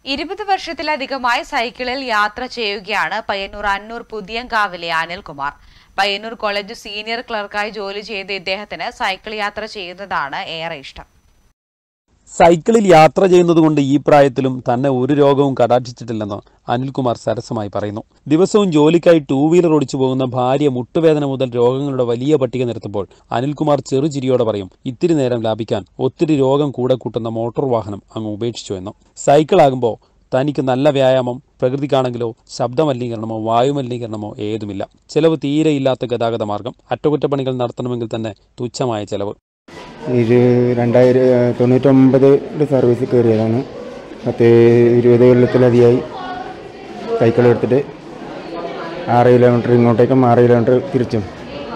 ഇരുപത് വർഷത്തിലധികമായി സൈക്കിളിൽ യാത്ര ചെയ്യുകയാണ് പയ്യന്നൂർ അന്നൂർ പുതിയങ്കാവിലെ അനിൽകുമാർ പയ്യന്നൂർ കോളേജ് സീനിയർ ക്ലർക്കായി ജോലി ചെയ്ത ഇദ്ദേഹത്തിന് സൈക്കിൾ യാത്ര ചെയ്യുന്നതാണ് ഏറെ ഇഷ്ടം സൈക്കിളിൽ യാത്ര ചെയ്യുന്നതുകൊണ്ട് ഈ പ്രായത്തിലും തന്നെ ഒരു രോഗവും കടാക്ഷിച്ചിട്ടില്ലെന്ന് അനിൽകുമാർ സരസമായി പറയുന്നു ദിവസവും ജോലിക്കായി ടൂ വീലർ ഓടിച്ചു പോകുന്ന ഭാര്യ മുട്ടുവേദന മുതൽ രോഗങ്ങളുടെ വലിയ പട്ടിക നിരത്തുമ്പോൾ അനിൽകുമാർ ചെറുചിരിയോടെ പറയും ഇത്തിരി നേരം ലാഭിക്കാൻ ഒത്തിരി രോഗം കൂടെ കൂട്ടുന്ന മോട്ടോർ വാഹനം അങ്ങ് ഉപേക്ഷിച്ചു എന്ന് സൈക്കിളാകുമ്പോൾ തനിക്ക് നല്ല വ്യായാമം പ്രകൃതിക്കാണെങ്കിലോ ശബ്ദമലിനീകരണമോ വായുമലിനീകരണമോ ഏതുമില്ല ചെലവ് തീരെയില്ലാത്ത ഗതാഗത മാർഗം അറ്റകുറ്റപ്പണികൾ നടത്തണമെങ്കിൽ തന്നെ തുച്ഛമായ ചെലവ് ഇത് രണ്ടായിരം തൊണ്ണൂറ്റൊമ്പതിൽ സർവീസിൽ കയറിയതാണ് പത്ത് ഇരുപത് കൊല്ലത്തിലധികമായി സൈക്കിൾ എടുത്തിട്ട് ആറ് കിലോമീറ്റർ ഇങ്ങോട്ടേക്കും ആറ് കിലോമീറ്റർ തിരിച്ചും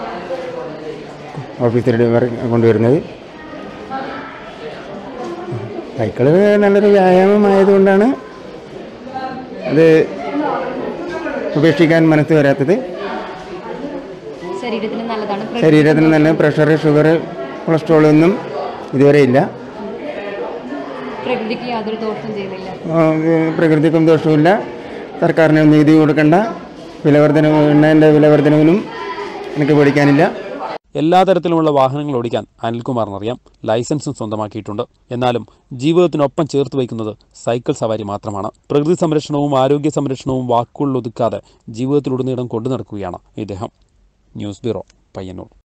ഓഫീസിൽ വരെ കൊണ്ടുവരുന്നത് സൈക്കിള് നല്ലൊരു വ്യായാമമായതുകൊണ്ടാണ് അത് ഉപേക്ഷിക്കാൻ മനസ്സ് വരാത്തത് ശരീരത്തിന് നല്ലതാണ് പ്ര- ശരീരത്തിന് നല്ല പ്രഷർ ഷുഗർ കൊളസ്ട്രോൾ ഒന്നും ഇതുവരെ ഇല്ല പ്രകൃതിക്ക് യാതൊരു ദോഷവും ചെയ്യുന്നില്ല ആ, ഏഹ് പ്രകൃതിക്കും ദോഷവുമില്ല സർക്കാരിന് നീതി കൊടുക്കേണ്ട വിലവർദ്ധന എണ്ണേൻ്റെ വിലവർദ്ധനവിനും എനിക്ക് പേടിക്കാനില്ല എല്ലാ തരത്തിലുമുള്ള വാഹനങ്ങൾ ഓടിക്കാൻ അനിൽകുമാറിനറിയാം ലൈസൻസും സ്വന്തമാക്കിയിട്ടുണ്ട് എന്നാലും ജീവിതത്തിനൊപ്പം ചേർത്ത് വയ്ക്കുന്നത് സൈക്കിൾ സവാരി മാത്രമാണ് പ്രകൃതി സംരക്ഷണവും ആരോഗ്യ സംരക്ഷണവും വാക്കുകളിൽ ഒതുക്കാതെ ജീവിതത്തിലുടനീളം കൊണ്ടു നടക്കുകയാണ് ഇദ്ദേഹം ന്യൂസ് ബ്യൂറോ പയ്യന്നൂർ